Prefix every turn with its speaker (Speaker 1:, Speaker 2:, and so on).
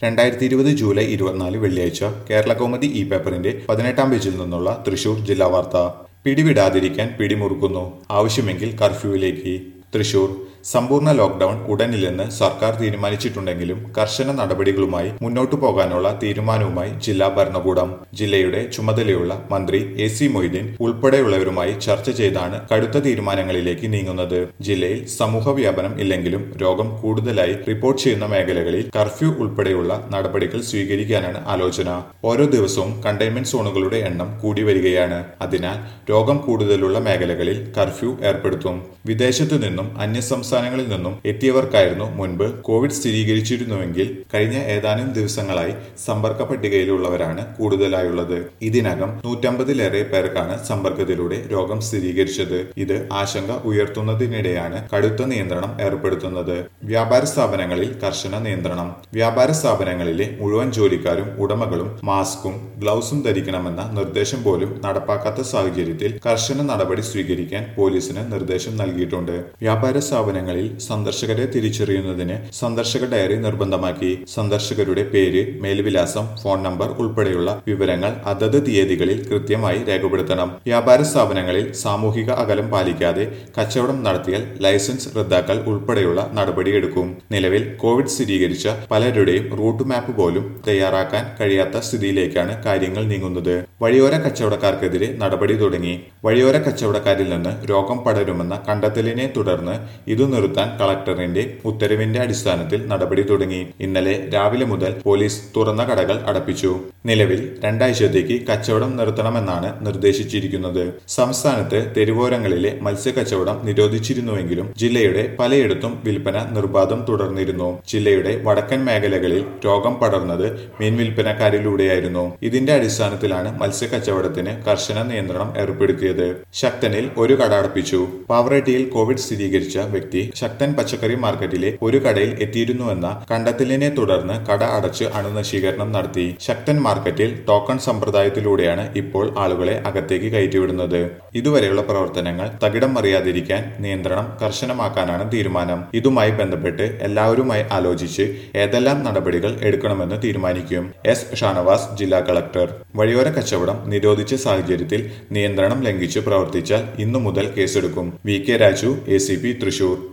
Speaker 1: രണ്ടായിരത്തി ഇരുപത് ജൂലൈ ഇരുപത്തിനാല് വെള്ളിയാഴ്ച കേരള കൗമുദി ഇ പേപ്പറിന്റെ പതിനെട്ടാം പേജിൽ നിന്നുള്ള തൃശൂർ ജില്ലാ വാർത്ത പിടിവിടാതിരിക്കാൻ പിടിമുറുക്കുന്നു ആവശ്യമെങ്കിൽ കർഫ്യൂവിലേക്ക് തൃശൂർ സമ്പൂർണ്ണ ലോക്ഡൌൺ ഉടനില്ലെന്ന് സർക്കാർ തീരുമാനിച്ചിട്ടുണ്ടെങ്കിലും കർശന നടപടികളുമായി മുന്നോട്ടു പോകാനുള്ള തീരുമാനവുമായി ജില്ലാ ഭരണകൂടം ജില്ലയുടെ ചുമതലയുള്ള മന്ത്രി എ സി മൊയ്തീൻ ഉൾപ്പെടെയുള്ളവരുമായി ചർച്ച ചെയ്താണ് കടുത്ത തീരുമാനങ്ങളിലേക്ക് നീങ്ങുന്നത് ജില്ലയിൽ സമൂഹ വ്യാപനം ഇല്ലെങ്കിലും രോഗം കൂടുതലായി റിപ്പോർട്ട് ചെയ്യുന്ന മേഖലകളിൽ കർഫ്യൂ ഉൾപ്പെടെയുള്ള നടപടികൾ സ്വീകരിക്കാനാണ് ആലോചന ഓരോ ദിവസവും കണ്ടെയ്ൻമെന്റ് സോണുകളുടെ എണ്ണം കൂടി വരികയാണ് അതിനാൽ രോഗം കൂടുതലുള്ള മേഖലകളിൽ കർഫ്യൂ ഏർപ്പെടുത്തും വിദേശത്തു നിന്നും അന്യസംസ്ഥാനങ്ങളിൽ നിന്നും എത്തിയവർക്കായിരുന്നു മുൻപ് കോവിഡ് സ്ഥിരീകരിച്ചിരുന്നുവെങ്കിൽ കഴിഞ്ഞ ഏതാനും ദിവസങ്ങളായി സമ്പർക്ക പട്ടികയിലുള്ളവരാണ് കൂടുതലായുള്ളത് ഇതിനകം നൂറ്റമ്പതിലേറെ പേർക്കാണ് സമ്പർക്കത്തിലൂടെ രോഗം സ്ഥിരീകരിച്ചത് ഇത് ആശങ്ക ഉയർത്തുന്നതിനിടെയാണ് കടുത്ത നിയന്ത്രണം ഏർപ്പെടുത്തുന്നത് വ്യാപാര സ്ഥാപനങ്ങളിൽ കർശന നിയന്ത്രണം വ്യാപാര സ്ഥാപനങ്ങളിലെ മുഴുവൻ ജോലിക്കാരും ഉടമകളും മാസ്കും ഗ്ലൗസും ധരിക്കണമെന്ന നിർദ്ദേശം പോലും നടപ്പാക്കാത്ത സാഹചര്യത്തിൽ കർശന നടപടി സ്വീകരിക്കാൻ പോലീസിന് നിർദ്ദേശം നൽകിയിട്ടുണ്ട് വ്യാപാര സ്ഥാപനങ്ങളിൽ സന്ദർശകരെ തിരിച്ചറിയുന്നതിന് സന്ദർശക ഡയറി നിർബന്ധമാക്കി സന്ദർശകരുടെ പേര് മേൽവിലാസം ഫോൺ നമ്പർ ഉൾപ്പെടെയുള്ള വിവരങ്ങൾ അതത് തീയതികളിൽ കൃത്യമായി രേഖപ്പെടുത്തണം വ്യാപാര സ്ഥാപനങ്ങളിൽ സാമൂഹിക അകലം പാലിക്കാതെ കച്ചവടം നടത്തിയാൽ ലൈസൻസ് റദ്ദാക്കൽ ഉൾപ്പെടെയുള്ള നടപടിയെടുക്കും നിലവിൽ കോവിഡ് സ്ഥിരീകരിച്ച പലരുടെയും റൂട്ട് മാപ്പ് പോലും തയ്യാറാക്കാൻ കഴിയാത്ത സ്ഥിതിയിലേക്കാണ് കാര്യങ്ങൾ നീങ്ങുന്നത് വഴിയോര കച്ചവടക്കാർക്കെതിരെ നടപടി തുടങ്ങി വഴിയോര കച്ചവടക്കാരിൽ നിന്ന് രോഗം പടരുമെന്ന കണ്ടെത്തലിനെ തുടർന്ന് ഇത് നിർത്താൻ കളക്ടറിന്റെ ഉത്തരവിന്റെ അടിസ്ഥാനത്തിൽ നടപടി തുടങ്ങി ഇന്നലെ രാവിലെ മുതൽ പോലീസ് തുറന്ന കടകൾ അടപ്പിച്ചു നിലവിൽ രണ്ടാഴ്ചത്തേക്ക് കച്ചവടം നിർത്തണമെന്നാണ് നിർദ്ദേശിച്ചിരിക്കുന്നത് സംസ്ഥാനത്ത് തെരുവോരങ്ങളിലെ മത്സ്യക്കച്ചവടം നിരോധിച്ചിരുന്നുവെങ്കിലും ജില്ലയുടെ പലയിടത്തും വിൽപ്പന നിർബാധം തുടർന്നിരുന്നു ജില്ലയുടെ വടക്കൻ മേഖലകളിൽ രോഗം പടർന്നത് മീൻ വിൽപ്പനക്കാരിലൂടെയായിരുന്നു ഇതിന്റെ അടിസ്ഥാനത്തിലാണ് മത്സ്യക്കച്ചവടത്തിന് കർശന നിയന്ത്രണം ഏർപ്പെടുത്തിയത് ശക്തനിൽ ഒരു കട അടപ്പിച്ചു പാവറട്ടിയിൽ കോവിഡ് സ്ഥിരീകരിച്ച വ്യക്തി ശക്തൻ പച്ചക്കറി മാർക്കറ്റിലെ ഒരു കടയിൽ എത്തിയിരുന്നുവെന്ന കണ്ടെത്തലിനെ തുടർന്ന് കട അടച്ച് അണുനശീകരണം നടത്തി ശക്തൻ മാർക്കറ്റിൽ ടോക്കൺ സമ്പ്രദായത്തിലൂടെയാണ് ഇപ്പോൾ ആളുകളെ അകത്തേക്ക് കയറ്റിവിടുന്നത് ഇതുവരെയുള്ള പ്രവർത്തനങ്ങൾ തകിടം മറിയാതിരിക്കാൻ നിയന്ത്രണം കർശനമാക്കാനാണ് തീരുമാനം ഇതുമായി ബന്ധപ്പെട്ട് എല്ലാവരുമായി ആലോചിച്ച് ഏതെല്ലാം നടപടികൾ എടുക്കണമെന്ന് തീരുമാനിക്കും എസ് ഷാനവാസ് ജില്ലാ കളക്ടർ വഴിയോര കച്ചവടം നിരോധിച്ച സാഹചര്യത്തിൽ നിയന്ത്രണം ലംഘിച്ച് പ്രവർത്തിച്ചാൽ ഇന്നു മുതൽ കേസെടുക്കും V K Raju A C P Thrissur